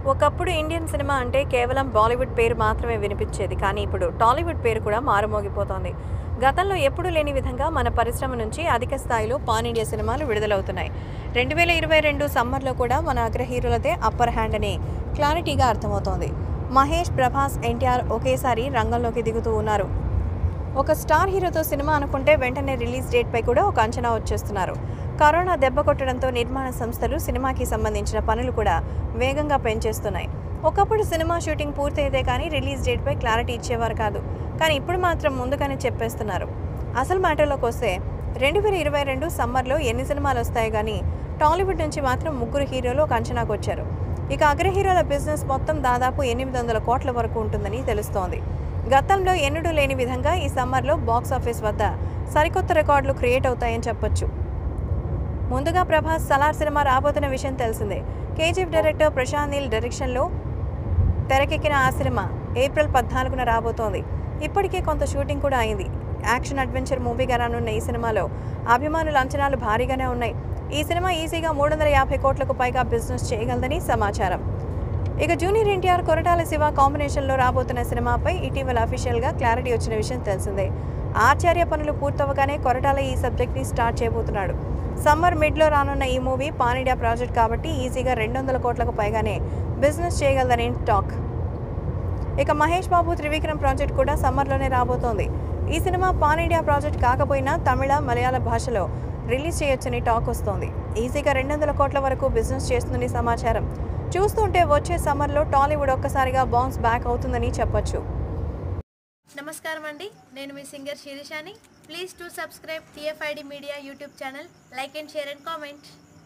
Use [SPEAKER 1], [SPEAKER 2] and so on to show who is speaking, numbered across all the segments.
[SPEAKER 1] ఒకప్పుడు Indian cinema అంటే కేవలం బాలీవుడ్ పేరు మాత్రమే వినిపించేది కానీ ఇప్పుడు టాలీవుడ్ పేరు కూడా మారుమోగిపోతోంది గతంలో ఎప్పుడూ లేని విధంగా మన పరిశ్రమ నుంచి అధిక స్థాయిలో పాన్ ఇండియా సినిమాలు విడుదలవుతున్నాయి రెండు వేల ఇరవై రెండు సమ్మర్లో కూడా మన అగ్ర హీరోలదే అప్పర్ హ్యాండ్ అని క్లారిటీగా అర్థమవుతోంది మహేష్ ప్రభాస్ ఎన్టీఆర్ ఒకేసారి రంగంలోకి దిగుతూ ఉన్నారు ఒక స్టార్ హీరోతో సినిమా అనుకుంటే వెంటనే రిలీజ్ డేట్ పై కూడా ఒక అంచనా వచ్చేస్తున్నారు కరోనా దెబ్బ కొట్టడంతో నిర్మాణ సంస్థలు సినిమాకి సంబంధించిన పనులు కూడా వేగంగా పెంచేస్తున్నాయి ఒకప్పుడు సినిమా షూటింగ్ పూర్తయితే కానీ రిలీజ్ డేట్ పై క్లారిటీ ఇచ్చేవారు కాదు కానీ ఇప్పుడు మాత్రం ముందుగానే చెప్పేస్తున్నారు అసలు మ్యాటర్లోకి వస్తే రెండు వేల ఇరవై రెండు సమ్మర్లో ఎన్ని సినిమాలు వస్తాయి కానీ టాలీవుడ్ నుంచి మాత్రం ముగ్గురు హీరోలు ఒక అంచనాకు వచ్చారు ఇక అగ్ర హీరోల బిజినెస్ మొత్తం దాదాపు ఎనిమిది వందల కోట్ల వరకు ఉంటుందని తెలుస్తోంది గతంలో ఎన్నడూ లేని విధంగా ఈ సమ్మర్లో బాక్స్ ఆఫీస్ వద్ద సరికొత్త రికార్డులు క్రియేట్ అవుతాయని చెప్పొచ్చు ముందుగా ప్రభాస్ సలార్ సినిమా రాబోతున్న విషయం తెలిసిందే కేజీఎఫ్ డైరెక్టర్ ప్రశాంత్ నీల్ డైరెక్షన్లో తెరకెక్కిన ఆ సినిమా ఏప్రిల్ పద్నాలుగున రాబోతోంది ఇప్పటికే కొంత షూటింగ్ కూడా అయింది యాక్షన్ అడ్వెంచర్ మూవీగా రానున్న ఈ సినిమాలో అభిమానుల అంచనాలు భారీగానే ఉన్నాయి ఈ సినిమా ఈజీగా మూడు వందల యాభై కోట్లకు పైగా బిజినెస్ చేయగలదని సమాచారం ఇక జూనియర్ ఎన్టీఆర్ కొరటాల శివ కాంబినేషన్లో రాబోతున్న సినిమాపై ఇటీవల అఫీషియల్గా క్లారిటీ వచ్చిన విషయం తెలిసిందే ఆచార్య పనులు పూర్తవగానే కొరటాల ఈ సబ్జెక్ట్ని స్టార్ట్ చేయబోతున్నాడు సమ్మర్ మిడ్లో రానున్న ఈ మూవీ పాన్ ఇండియా ప్రాజెక్ట్ కాబట్టి ఈజీగా రెండు వందల కోట్లకు పైగానే బిజినెస్ చేయగలదని టాక్ ఇక మహేష్ బాబు త్రివిక్రమ్ ప్రాజెక్ట్ కూడా సమ్మర్లోనే రాబోతోంది ఈ సినిమా పాన్ ఇండియా ప్రాజెక్ట్ కాకపోయినా తమిళ మలయాళ భాషలో రిలీజ్ చేయొచ్చని టాక్ వస్తోంది ఈజీగా రెండు వందల కోట్ల వరకు బిజినెస్ చేస్తుందని సమాచారం చూస్తుంటే వచ్చే సమ్మర్లో టాలీవుడ్ ఒక్కసారిగా బౌన్స్ బ్యాక్ అవుతుందని చెప్పొచ్చు
[SPEAKER 2] నమస్కారం అండి నేను మీ సింగర్ శిరీషాని please to subscribe TFID media YouTube channel like and share and comment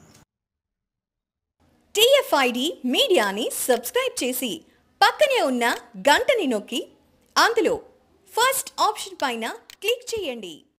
[SPEAKER 3] TFID మీడియాని సబ్స్క్రైబ్ చేసి పక్కనే ఉన్న గంటని నొక్కి అందులో ఫస్ట్ ఆప్షన్ పైన క్లిక్ చేయండి